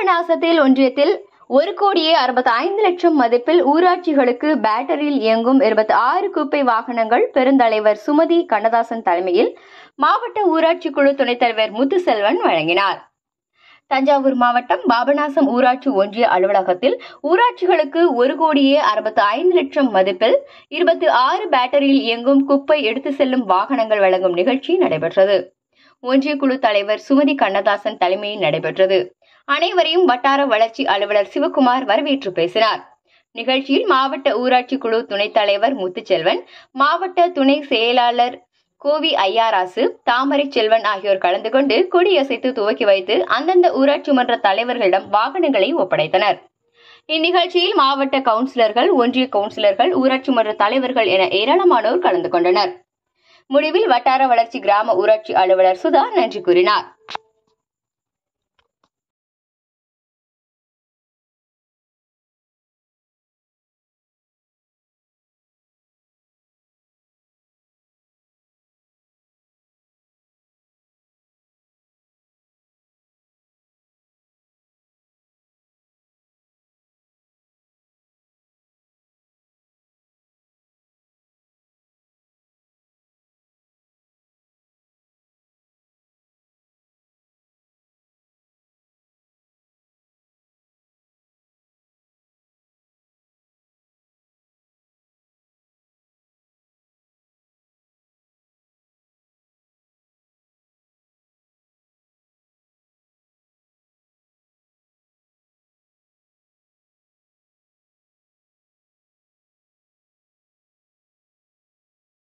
பாபநாசத்தில் ஒன்றியத்தில் ஒரு கோடியே அறுபத்தி ஐந்து லட்சம் மதிப்பில் ஊராட்சிகளுக்கு பேட்டரியில் இயங்கும் இருபத்தி ஆறு குப்பை வாகனங்கள் பெருந்தலைவர் சுமதி கண்ணதாசன் தலைமையில் மாவட்ட ஊராட்சி குழு துணைத் தலைவர் முத்துசெல்வன் வழங்கினார் தஞ்சாவூர் மாவட்டம் பாபநாசம் ஊராட்சி ஒன்றிய அலுவலகத்தில் ஊராட்சிகளுக்கு ஒரு கோடியே அறுபத்தி ஐந்து லட்சம் மதிப்பில் இருபத்தி ஆறு பேட்டரியில் இயங்கும் குப்பை எடுத்து செல்லும் வாகனங்கள் வழங்கும் நிகழ்ச்சி நடைபெற்றது ஒன்றிய குழு தலைவர் சுமதி கண்ணதாசன் தலைமையில் நடைபெற்றது அனைவரையும் வட்டார வளர்ச்சி அலுவலர் சிவகுமார் வரவேற்று பேசினார் நிகழ்ச்சியில் மாவட்ட ஊராட்சி குழு துணைத் தலைவர் முத்துச்செல்வன் மாவட்ட துணை செயலாளர் கோவி ஐயாராசு தாமரை செல்வன் ஆகியோர் கலந்து கொண்டு கொடியசைத்து துவக்கி வைத்து அந்தந்த ஊராட்சி மன்ற தலைவர்களிடம் வாகனங்களை ஒப்படைத்தனர் இந்நிகழ்ச்சியில் மாவட்ட கவுன்சிலர்கள் ஒன்றிய கவுன்சிலர்கள் ஊராட்சி மன்ற தலைவர்கள் என ஏராளமானோர் கலந்து கொண்டனர் முடிவில் வட்டார வளர்ச்சி கிராம ஊராட்சி அலுவலர் சுதா நன்றி கூறினார்